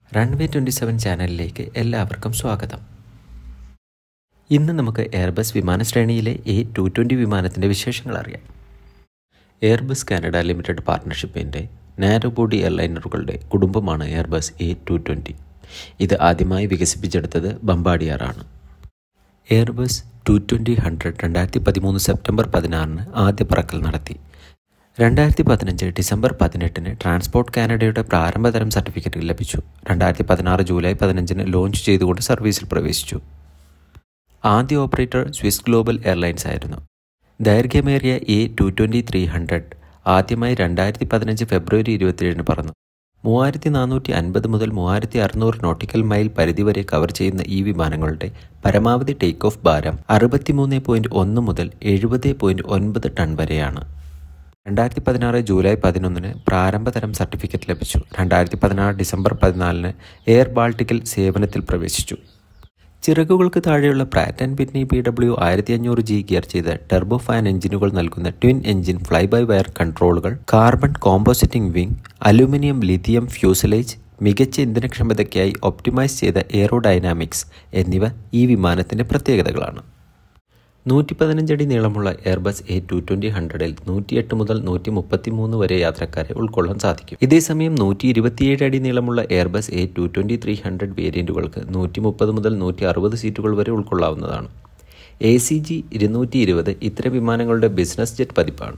runway twenty seven ചാനലിലേക്ക് എല്ലാവർക്കും സ്വാഗതം ഇന്ന് നമുക്ക് എയർബസ് വിമാന ശ്രേണിയിലെ എ ടു ട്വൻ്റി വിമാനത്തിൻ്റെ വിശേഷങ്ങൾ അറിയാം എയർബസ് കാനഡ ലിമിറ്റഡ് പാർട്ട്ണർഷിപ്പിൻ്റെ നാരോ ബോഡി എയർലൈനറുകളുടെ കുടുംബമാണ് എയർബസ് എ ടു ട്വൻ്റി ഇത് ആദ്യമായി വികസിപ്പിച്ചെടുത്തത് ബമ്പാഡിയാറാണ് എയർബസ് ടു ട്വൻ്റി ഹൺഡ്രഡ് രണ്ടായിരത്തി പതിമൂന്ന് സെപ്റ്റംബർ പതിനാറിന് ആദ്യ പറക്കൽ നടത്തി രണ്ടായിരത്തി പതിനഞ്ച് ഡിസംബർ പതിനെട്ടിന് ട്രാൻസ്പോർട്ട് കാനഡയുടെ പ്രാരംഭതരം സർട്ടിഫിക്കറ്റ് ലഭിച്ചു രണ്ടായിരത്തി പതിനാറ് ജൂലൈ പതിനഞ്ചിന് ലോഞ്ച് ചെയ്തുകൊണ്ട് സർവീസിൽ പ്രവേശിച്ചു ആദ്യ ഓപ്പറേറ്റർ സ്വിസ് ഗ്ലോബൽ എയർലൈൻസ് ആയിരുന്നു ദൈർഘ്യമേറിയ A two twenty three hundred ആദ്യമായി രണ്ടായിരത്തി പതിനഞ്ച് ഫെബ്രുവരി ഇരുപത്തിയേഴിന് പറന്നു മൂവായിരത്തി നാനൂറ്റി അൻപത് മുതൽ മൂവായിരത്തി അറുന്നൂറ് നോട്ടിക്കൽ മൈൽ പരിധി വരെ കവർ ചെയ്യുന്ന ഈ വിമാനങ്ങളുടെ പരമാവധി ടേക്ക് ഓഫ് ഭാരം അറുപത്തിമൂന്ന് പോയിൻറ്റ് ഒന്ന് മുതൽ എഴുപത് പോയിൻറ്റ് ഒൻപത് ടൺ വരെയാണ് രണ്ടായിരത്തി പതിനാറ് ജൂലൈ പതിനൊന്നിന് പ്രാരംഭതരം സർട്ടിഫിക്കറ്റ് ലഭിച്ചു രണ്ടായിരത്തി പതിനാറ് ഡിസംബർ പതിനാലിന് എയർ ബാൾട്ടിക്കിൽ സേവനത്തിൽ പ്രവേശിച്ചു ചിറകുകൾക്ക് താഴെയുള്ള Pratt and Whitney P W ആയിരത്തി അഞ്ഞൂറ് ജി ഗിയർ ചെയ്ത ടെർബോ ഫാൻ എഞ്ചിനുകൾ നൽകുന്ന twin engine fly by wire കൺട്രോളുകൾ carbon compositing wing aluminium lithium fuselage മികച്ച ഇന്ധനക്ഷമതയ്ക്കായി ഒപ്റ്റിമൈസ് ചെയ്ത എയറോഡൈനാമിക്സ് എന്നിവ ഈ വിമാനത്തിൻ്റെ പ്രത്യേകതകളാണ് നൂറ്റി പതിനഞ്ചടി നീളമുള്ള എയർബസ് എ ടു ട്വൻ്റി ഹൺഡ്രഡിൽ നൂറ്റിയെട്ട് മുതൽ നൂറ്റി മുപ്പത്തി മൂന്ന് വരെ യാത്രക്കാരെ ഉൾക്കൊള്ളാൻ സാധിക്കും ഇതേസമയം നൂറ്റി ഇരുപത്തിയേഴ് അടി നീളമുള്ള Airbus A two twenty three hundred വേരിയൻറ്റുകൾക്ക് നൂറ്റി മുപ്പത് മുതൽ നൂറ്റി അറുപത് സീറ്റുകൾ വരെ ഉൾക്കൊള്ളാവുന്നതാണ് എ സി ജി ഇരുന്നൂറ്റി ഇരുപത് ഇത്തരം വിമാനങ്ങളുടെ ബിസിനസ് ജെറ്റ് പതിപ്പാണ്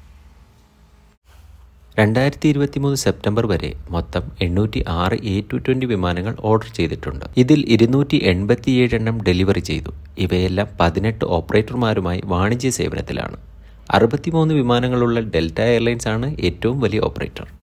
രണ്ടായിരത്തി ഇരുപത്തി മൂന്ന് സെപ്റ്റംബർ വരെ മൊത്തം എണ്ണൂറ്റി ആറ് എ ടു ട്വൻ്റി വിമാനങ്ങൾ ഓർഡർ ചെയ്തിട്ടുണ്ട് ഇതിൽ ഇരുന്നൂറ്റി എൺപത്തിയേഴ് എണ്ണം ഡെലിവറി ചെയ്തു ഇവയെല്ലാം പതിനെട്ട് ഓപ്പറേറ്റർമാരുമായി വാണിജ്യ സേവനത്തിലാണ് അറുപത്തിമൂന്ന് വിമാനങ്ങളുള്ള ഡെൽറ്റ എയർലൈൻസ് ആണ് ഏറ്റവും വലിയ ഓപ്പറേറ്റർ